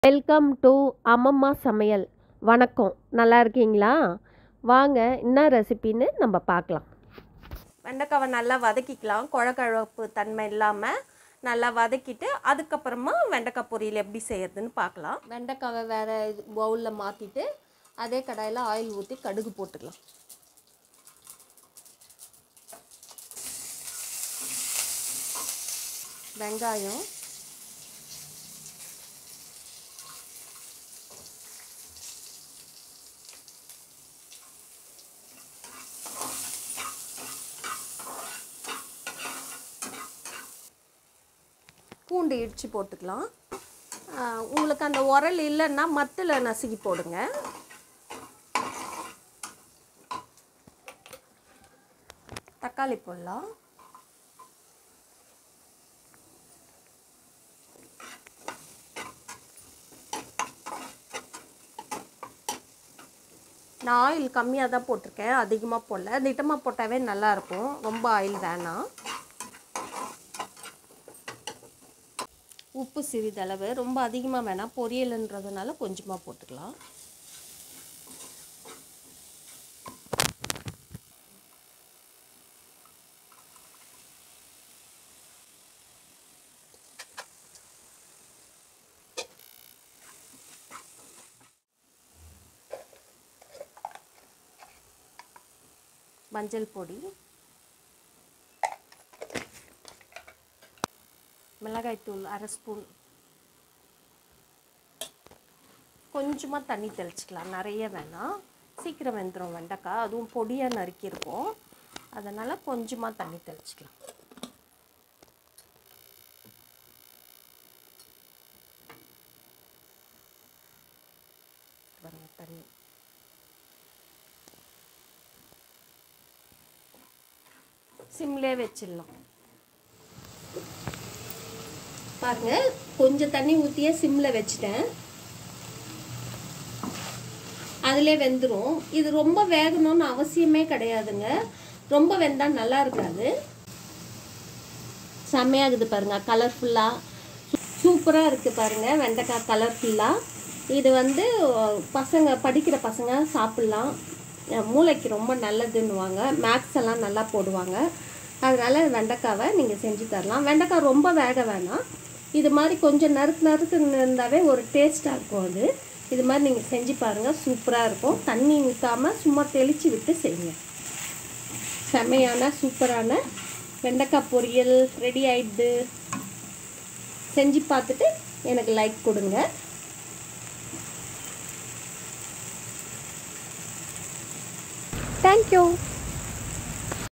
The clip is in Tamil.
வெல்கம் டு அம்மம்மா சமையல் வணக்கம் நல்லா இருக்கீங்களா வாங்க என்ன ரெசிபின்னு நம்ம பார்க்கலாம் வெண்டைக்காவை நல்லா வதக்கிக்கலாம் குழக்கழப்பு தன்மை இல்லாமல் நல்லா வதக்கிட்டு அதுக்கப்புறமா வெண்டைக்காய் பொரியல் எப்படி செய்யறதுன்னு பார்க்கலாம் வெண்டைக்காவை வேறு பவுலில் மாற்றிட்டு அதே கடாயில் ஆயில் ஊற்றி கடுகு போட்டுக்கலாம் வெங்காயம் பூண்டு இடித்து போட்டுக்கலாம் ஆஹ் உங்களுக்கு அந்த உரல் இல்லைன்னா மத்தில் நசுக்கி போடுங்க தக்காளி போடலாம் நான் ஆயில் கம்மியாக தான் போட்டிருக்கேன் அதிகமாக போடல திட்டமாக போட்டாவே நல்லாயிருக்கும் ரொம்ப ஆயில் வேணாம் உப்பு சிறிதளவு ரொம்ப அதிகமாக வேணாம் பொரியலுன்றதுனால கொஞ்சமாக போட்டுக்கலாம் மஞ்சள் பொடி மிளகாய்த்தூள் அரை ஸ்பூன் கொஞ்சமாக தண்ணி தெளிச்சிக்கலாம் நிறைய வேணாம் சீக்கிரம் வெந்துடும் வெண்டைக்காய் அதுவும் பொடியாக நறுக்கியிருக்கோம் அதனால் கொஞ்சமாக தண்ணி தெளிச்சிக்கலாம் பாருங்க தண்ணி சிம்லே வச்சிடலாம் பாருங்க கொஞ்சம் தண்ணி ஊற்றியே சிம்மில் வச்சுட்டேன் அதிலே வெந்துடும் இது ரொம்ப வேகணும்னு அவசியமே கிடையாதுங்க ரொம்ப வெந்தால் நல்லா இருக்காது செம்மையாகுது பாருங்க கலர்ஃபுல்லாக சூப்பராக இருக்குது பாருங்க வெண்டைக்காய் கலர்ஃபுல்லாக இது வந்து பசங்க படிக்கிற பசங்க சாப்பிட்லாம் அஹ் மூளைக்கு ரொம்ப நல்லதுன்னுவாங்க மேக்ஸ் எல்லாம் நல்லா போடுவாங்க அதனால் வெண்டைக்காவை நீங்கள் செஞ்சு தரலாம் வெண்டைக்காய் ரொம்ப வேக வேணாம் இது மாதிரி கொஞ்சம் நறுக்கு நறுக்குன்னு இருந்தாவே ஒரு டேஸ்ட்டாக இருக்கும் அது இது மாதிரி நீங்கள் செஞ்சு பாருங்கள் சூப்பராக இருக்கும் தண்ணி ஊற்றாமல் சும்மா தெளித்து விட்டு செய்யுங்க செமையான சூப்பரான வெண்டைக்காய் பொரியல் ரெடி ஆயிடுது செஞ்சு பார்த்துட்டு எனக்கு லைக் கொடுங்க தேங்க்யூ